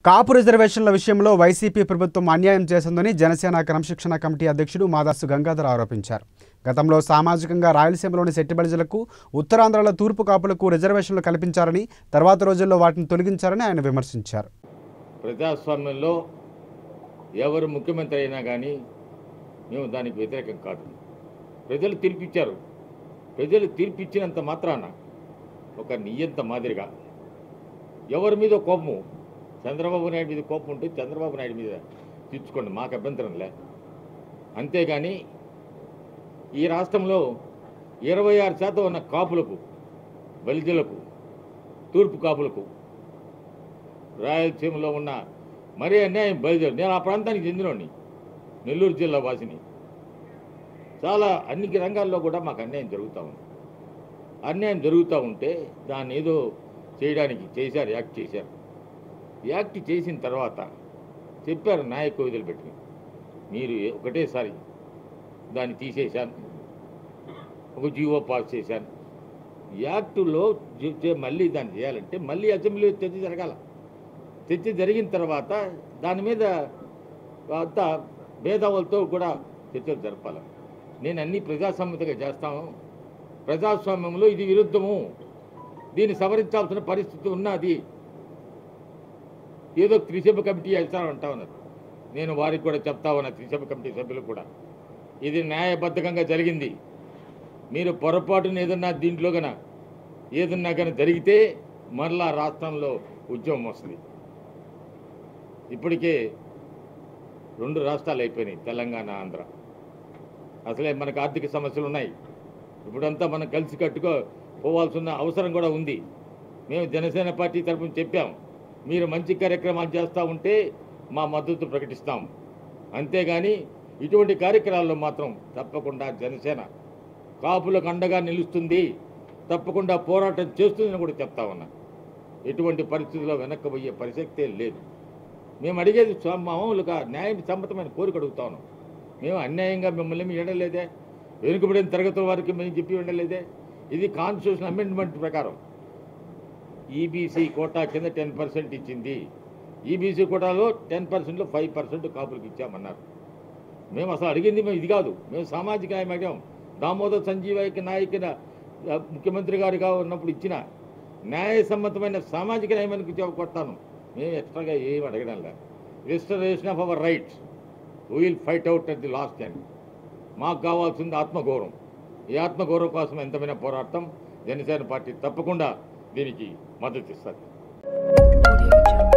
కాపు రిజర్వేషన్ల విషయంలో వైసీపీ ప్రభుత్వం అన్యాయం చేసిందని జనసేన క్రమశిక్షణ కమిటీ అధ్యక్షుడు మాదాసు గంగాధర్ ఆరోపించారు గతంలో సామాజికంగా రాయలసీమలోని సెట్టిబడిజలకు ఉత్తరాంధ్రలో తూర్పు కాపులకు రిజర్వేషన్లు కల్పించారని తర్వాత రోజుల్లో వాటిని తొలగించారని ఆయన విమర్శించారు ప్రజాస్వామ్యంలో ఎవరు ముఖ్యమంత్రి అయినా కానీ మేము దానికి వ్యతిరేకం కాదు ప్రజలు తీర్పిచ్చారు ప్రజలు తీర్పిచ్చినంత మాత్రాన ఒక నియంత మాదిరిగా ఎవరి మీద కోపము చంద్రబాబు నాయుడు మీద కోపం ఉంటే చంద్రబాబు నాయుడు మీద తీర్చుకోండి మాకు అభ్యంతరం లే అంతేగాని ఈ రాష్ట్రంలో ఇరవై ఆరు శాతం ఉన్న కాపులకు బలిజలకు తూర్పు కాపులకు రాయలసీమలో ఉన్న మరీ అన్యాయం బయలుదేరు నేను ఆ ప్రాంతానికి చెందినోడిని నెల్లూరు జిల్లా వాసిని చాలా అన్ని రంగాల్లో కూడా మాకు అన్యాయం జరుగుతూ ఉంది అన్యాయం జరుగుతూ ఉంటే దాన్ని ఏదో చేయడానికి చేశారు యాక్ట్ చేశారు యాక్ట్ చేసిన తర్వాత చెప్పారు నాయకు వదిలిపెట్టుకుని మీరు ఒకటేసారి దాన్ని తీసేశాను ఒక జీవో పాస్ చేశాను యాక్టులో జ- చే- మళ్ళీ దాన్ని చేయాలంటే మళ్ళీ అసెంబ్లీలో చర్చ జరగాల చర్చ జరిగిన తర్వాత దాని మీద అంతా భేదావులతో కూడా చర్చలు జరపాలి నేను అన్ని ప్రజాసమ్మతిగా చేస్తాను ప్రజాస్వామ్యంలో ఇది విరుద్ధము దీన్ని సవరించాల్సిన పరిస్థితి ఉన్నది ఏదో త్రిసభ కమిటీ వేస్తానంటా ఉన్నారు నేను వారికి కూడా చెప్తా ఉన్నా త్రిసభ కమిటీ సభ్యులు కూడా ఇది న్యాయబద్ధంగా జరిగింది మీరు పొరపాటున ఏదన్నా దీంట్లో గన ఏదన్నా కానీ జరిగితే మరలా రాష్ట్రంలో ఉద్యమం వస్తుంది ఇప్పటికే రెండు రాష్ట్రాలు అయిపోయినాయి తెలంగాణ ఆంధ్ర అసలే మనకు ఆర్థిక సమస్యలు ఉన్నాయి ఇప్పుడంతా మనం కలిసి కట్టుకో పోవాల్సిన అవసరం కూడా ఉంది మేము జనసేన పార్టీ తరఫున చెప్పాం మీరు మంచి కార్యక్రమాలు చేస్తూ ఉంటే మా మద్దతు ప్రకటిస్తాం అంతేగాని ఇటువంటి కార్యక్రమాల్లో మాత్రం తప్పకుండా జనసేన కాపులకు అండగా నిలుస్తుంది తప్పకుండా పోరాటం చేస్తుందని కూడా చెప్తా ఉన్నా ఎటువంటి పరిస్థితుల్లో వెనక్కిపోయే పరిశక్తే లేదు మేము అడిగేది స్వ- మామూలుగా న్యాయం సమ్మతమైన కోరిక అడుగుతా ఉన్నాం మేము అన్యాయంగా మిమ్మల్ని ఏమి వినలేదే వెనుకబడిన తరగతుల వారికి మేము చెప్పి ఉండలేదే ఇది కాన్స్టిట్యూషన్ అమెండ్మెంట్ ప్రకారం ఈబీసీ కోటా కింద టెన్ పర్సెంట్ ఇచ్చింది ఈబీసీ కోటాలో టెన్ పర్సెంట్లో ఫైవ్ పర్సెంట్ కాపులకు ఇచ్చామన్నారు మేము అసలు అడిగింది మేము ఇది కాదు మేము సామాజిక న్యాయం అడిగాం దామోదర్ సంజీవయ్యకి నాయకున ఆ, ముఖ్యమంత్రి గారుగా ఉన్నప్పుడు ఇచ్చిన న్యాయసమ్మతమైన సామాజిక న్యాయానికి కొడతాను మేము ఎక్స్ట్రాగా ఏం అడగడం లేదు restoration of our rights will fight out at the last time మాకు కావాల్సింది ఆత్మగౌరవం ఈ ఆత్మగౌరవం కోసం ఎంతమైన పోరాటం జనసేన పార్టీ తప్పకుండా దీనికి మద్దతు ఇస్తుంది Audio Jungle.